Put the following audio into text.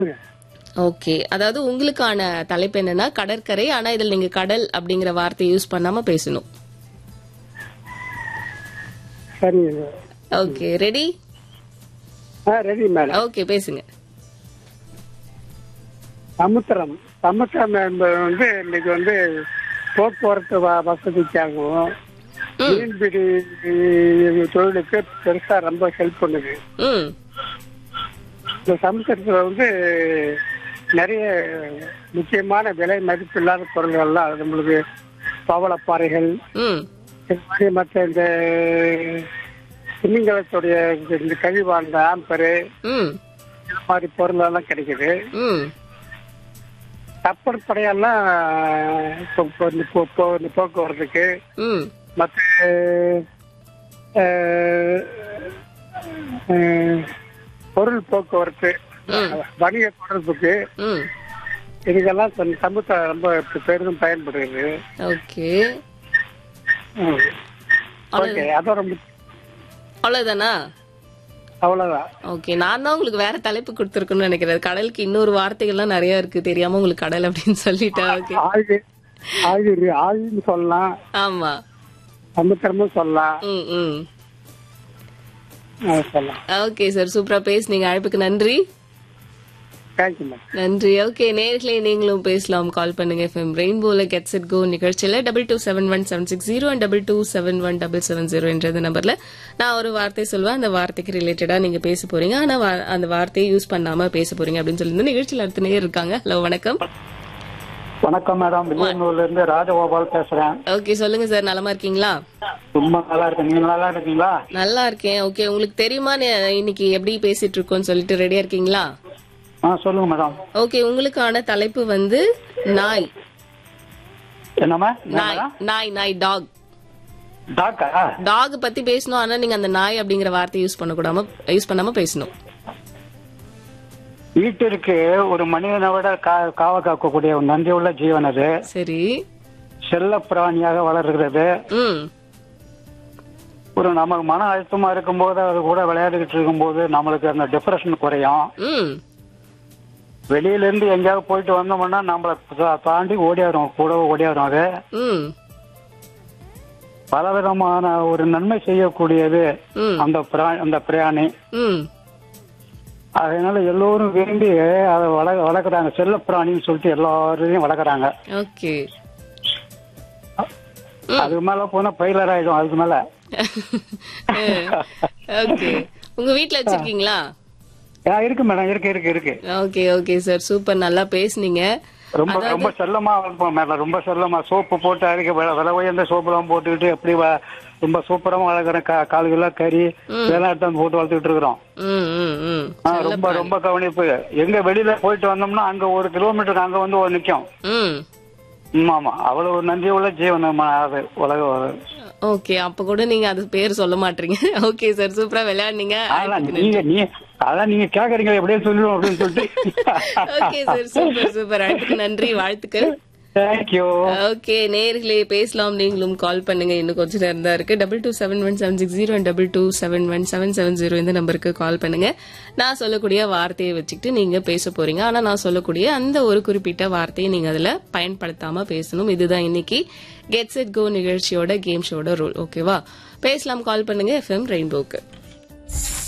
Okay அதாவது உங்களுக்கான தலைப்பு என்னன்னா கடற்கரை ஆனா இதுல நீங்க கடல் அப்படிங்கிற வார்த்தையை யூஸ் பண்ணாம பேசணும் சரிங்க ஓகே ரெடி ஆ ரெடி மேடம் ஓகே பேசுங்க சமுத்திரம் சமுத்திரம் என்பது வந்து இன்னைக்கு வந்து போக்குவரத்து வ- வசதிக்காகவும் மீன்பிடி தொழிலுக்கு பெருசா ரொம்ப ஹெல்ப் பண்ணுது ம் இந்த சமுத்திரத்துல வந்து நிறைய முக்கியமான விலை மதிப்பில்லாத பொருள்கள்லாம் அது நம்மளுக்கு பவளப்பாறைகள் ம் இது மாதிரி மற்ற இந்த திமிங்கலத்துடைய இந்த கழிவான ஆம்பரு ம் இது மாதிரி பொருள் எல்லாம் கிடைக்குது ம் கப்பல் படையெல்லாம் இப்போ இப்போ இந்த போ- போ- இந்த போக்குவரத்துக்கு ம் மற்ற அஹ், அஹ், பொருள் போக்குவரத்து வணிக தொடர்புக்கு ம் இதுக்கெல்லாம் தன் சமூகத்தில் ரொம்ப பெ- பெரிதும் பயன்படுகிறது ஓகே ம். ஓகே அதோட மு- அவ்வளவுதானா அவ்வளவுதான் ஓகே நான் தான் உங்களுக்கு வேற தலைப்பு கொடுத்துருக்கணும்னு நினைக்கிறேன் கடலுக்கு இன்னொரு வார்த்தைகள்லாம் நிறைய இருக்கு தெரியாம உங்களுக்கு கடல் அப்படின்னு சொல்லிட்டேன் ஓகே ஆய்வு ஆய்வு ஆய்வுன்னு சொல்லலாம் ஆமா சமுத்திரமும் சொல்லலாம் ம் ம் அது சொல்லலாம் ஓகே சார் சூப்பரா பேசுனீங்க அழைப்புக்கு நன்றி தேங்க்யூ மேம் நன்றி ஓகே நேர்களே நீங்களும் பேசலாம் கால் பண்ணுங்க எஃப்எம் ரெயின்போல கெட்ஸ் இட் கோ நிகழ்ச்சியில double two seven one seven six zero and double two seven one double seven zero என்ற நம்பர்ல நான் ஒரு வார்த்தை சொல்லுவேன் அந்த வார்த்தைக்கு ரிலேட்டடா நீங்க பேச போறீங்க ஆனா வா- அந்த வார்த்தையை யூஸ் பண்ணாம பேச போறீங்க அப்படின்னு சொல்லி நிகழ்ச்சியில் அடுத்த நேர் இருக்காங்க ஹலோ வணக்கம் வணக்கம் மேடம் வில்லியனூர்ல இருந்து ராஜகோபால் பேசுறேன் ஓகே சொல்லுங்க சார் நலமா இருக்கீங்களா ரொம்ப நல்லா இருக்கேன் நீங்க நல்லா இருக்கீங்களா நல்லா இருக்கேன் ஓகே உங்களுக்கு தெரியுமா நே- இன்னைக்கு எப்படி பேசிட்டு இருக்கோம்னு சொல்லிட்டு ரெடியா இருக்கீங்களா ஆ சொல்லுங்க மேடம் ஓகே உங்களுக்கான தலைப்பு வந்து நாய் என்னம்மா நாய் நாய் நாய் டாக் டாக்கா டாக் பத்தி பேசணும் ஆனா நீங்க அந்த நாய் அப்படிங்கிற வார்த்தையை யூஸ் பண்ணக்கூடாம யூஸ் பண்ணாம பேசணும் வீட்டிற்கு ஒரு மனிதனை விட கா- காவ காக்கக்கூடிய ஒரு நன்றி உள்ள ஜீவன் அது சரி செல்ல பிராணியாக வளர்கிறது ம் ஒரு நமக்கு மன அழுத்தமா இருக்கும்போது அது கூட விளையாடிக்கிட்டு இருக்கும்போது நம்மளுக்கு அந்த டிப்ரெஷன் குறையும் ம் வெளியில இருந்து எங்கேயாவது போயிட்டு வந்தோம்னா நம்மள தா- தாண்டி ஓடியாரும் கூட ஓடியாரும் அது ம் பலவிதமான ஒரு நன்மை செய்யக்கூடியது ம் அந்த பிரா- அந்த பிராணி ம் அதனால எல்லோரும் விரும்பி அதை வள வளர்க்குறாங்க செல்ல பிராணின்னு சொல்லிட்டு எல்லாரையும் வளர்க்குறாங்க ஓகே அதுக்கு மேல போனா பயிலர் ஆயிடும் அதுக்கு மேல ஓகே உங்க வீட்ல வச்சிருக்கீங்களா ஆ, இருக்கு மேடம் இருக்கு இருக்கு இருக்கு ஓகே ஓகே சார் சூப்பர் நல்லா பேசுனீங்க ரொம்ப ரொம்ப செல்லமா வளர்ப்போம் மேடம் ரொம்ப செல்லமா சோப்பு போட்டு அரைக்க விலை விலை உயர்ந்த சோப்புலாம் போட்டுக்கிட்டு எப்படி வ- ரொம்ப சூப்பரமா வளர்க்குறேன் கா கால்கெல்லாம் கறி இதெல்லாம் எடுத்து வந்து போட்டு வளர்த்துக்கிட்டு இருக்கிறோம் ம் ம் ம் ஆ, ரொம்ப ரொம்ப கவனிப்பு எங்க வெளியில போயிட்டு வந்தோம்னா அங்க ஒரு கிலோமீட்டருக்கு அங்க வந்து ஒரு நிக்கும் ம் ம், ஆமா அவ்வளவு ஒரு நன்றி உள்ள ஜீவன் நம்ம அது உலக ஓகே அப்ப கூட நீங்க அது பேர் சொல்ல மாட்டீங்க ஓகே சார் சூப்பரா விளையாடுனீங்க அதான் நீங்க நீ அதான் நீங்க கேக்குறீங்க எப்படியே சொல்லுவோம் அப்படின்னு சொல்லிட்டு ஓகே சார் சூப்பர் சூப்பர் அழைப்புக்கு நன்றி வாழ்த்துக்கள் தேங்க்யூ ஓகே நேர்களே பேசலாம் நீங்களும் கால் பண்ணுங்க இன்னும் கொஞ்ச நேரம் தான் இருக்கு double two seven one seven six zero double two seven one seven seven zero இந்த நம்பருக்கு கால் பண்ணுங்க நான் சொல்லக்கூடிய வார்த்தையை வச்சுக்கிட்டு நீங்க பேச போறீங்க ஆனா நான் சொல்லக்கூடிய அந்த ஒரு குறிப்பிட்ட வார்த்தையை நீங்க அதுல பயன்படுத்தாம பேசணும் இதுதான் இன்னைக்கு கெட்ஸ் இட் கோ நிகழ்ச்சியோட கேம் ஷோட ரூல் ஓகேவா பேசலாம் கால் பண்ணுங்க எஃப்எம் ரெயின்போக்கு